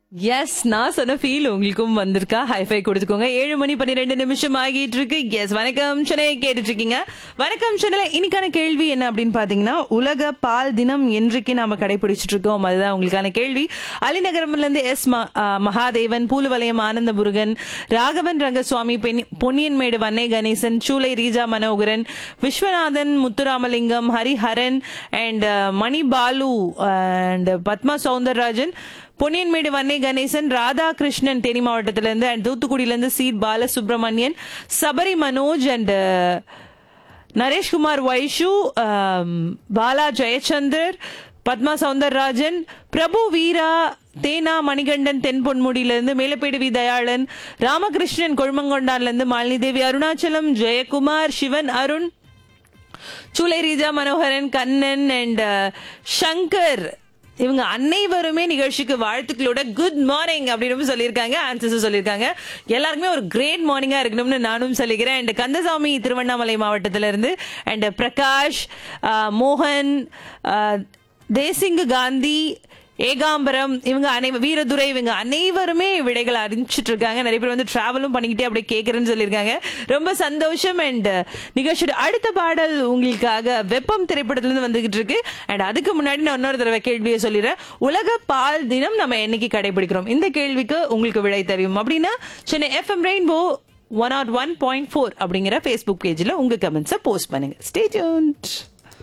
S நான் சொன்ன feel உங்களுக்கும் வந்திருக்கா ஹைஃபை கொடுத்துக்கோங்க ஏழு மணி பன்னிரெண்டு நிமிஷம் ஆகிட்டு இருக்கு எஸ் வணக்கம் சென்னை கேட்டுட்டு இருக்கீங்க வணக்கம் சென்னை இன்னைக்கான கேள்வி என்ன அப்படின்னு பாத்தீங்கன்னா உலக பால் தினம் என்றைக்கு நாம கடைபிடிச்சிட்டு இருக்கோம் அதுதான் உங்களுக்கான கேள்வி அலிநகரம்ல இருந்து எஸ் ம- ஆ, மகாதேவன் பூலுவலயம் ஆனந்த முருகன் ராகவன் ரங்கசுவாமி பெனி- பொன்னியன்மேடு வன்னை கணேசன் சூளை ரீஜா மனோகரன் விஸ்வநாதன் முத்துராமலிங்கம் ஹரிஹரன் அண்ட் மணி பாலு அண்ட் பத்மா சவுந்தரராஜன் பொன்னியன்மேடு வன்னை கணேசன் ராதாகிருஷ்ணன் தேனி மாவட்டத்திலிருந்து அண்ட் தூத்துக்குடியிலிருந்து சீட் பாலசுப்ரமணியன் சபரி மனோஜ் அண்ட் நரேஷ்குமார் வைஷு ஆம், பாலா ஜெயச்சந்தர் பத்மா சவுந்தரராஜன் பிரபு வீரா தேனா மணிகண்டன் தென்பொன்முடியிலிருந்து மேலப்பேடு வி தயாளன் ராமகிருஷ்ணன் கொழுமங்கொண்டான்லேருந்து மாலினி தேவி அருணாச்சலம் ஜெயக்குமார் சிவன் அருண் சூலை ரீஜா மனோகரன் கண்ணன் அண்ட் சங்கர் இவங்க அனைவருமே நிகழ்ச்சிக்கு வாழ்த்துக்களோட குட் மார்னிங் அப்படின்னு சொல்லியிருக்காங்க ஆன்சர்ஸ் சொல்லியிருக்காங்க எல்லாருக்குமே ஒரு கிரேட் மார்னிங்கா இருக்கணும்னு நானும் சொல்லிக்கிறேன் அண்ட் கந்தசாமி திருவண்ணாமலை மாவட்டத்தில இருந்து அண்ட் பிரகாஷ் ஆஹ், மோகன் ஆஹ், தேசிங்கு காந்தி ஏகாம்பரம் இவங்க அனை வீரதுரை இவங்க அனைவருமே விடைகள் அறிஞ்சிட்டு இருக்காங்க நிறைய பேர் வந்து டிராவலும் பண்ணிக்கிட்டே அப்படியே கேட்கறேன்னு சொல்லியிருக்காங்க ரொம்ப சந்தோஷம் அண்ட் நிகழ்ச்சியோட அடுத்த பாடல் உங்களுக்காக வெப்பம் திரைப்படத்துல இருந்து வந்துகிட்டு இருக்கு அண்ட் அதுக்கு முன்னாடி நான் இன்னொரு தடவை கேள்வியை சொல்லிடுறேன் உலக பால் தினம் நம்ம என்னைக்கு கடைபிடிக்கிறோம் இந்த கேள்விக்கு உங்களுக்கு விடை தெரியும் அப்படின்னா Chennai FM rainbow one aught one point four அப்படிங்கிற ஃபேஸ்புக் பேஜில் உங்க கமெண்ட்ஸை போஸ்ட் பண்ணுங்க ஸ்டே டியூன்ட்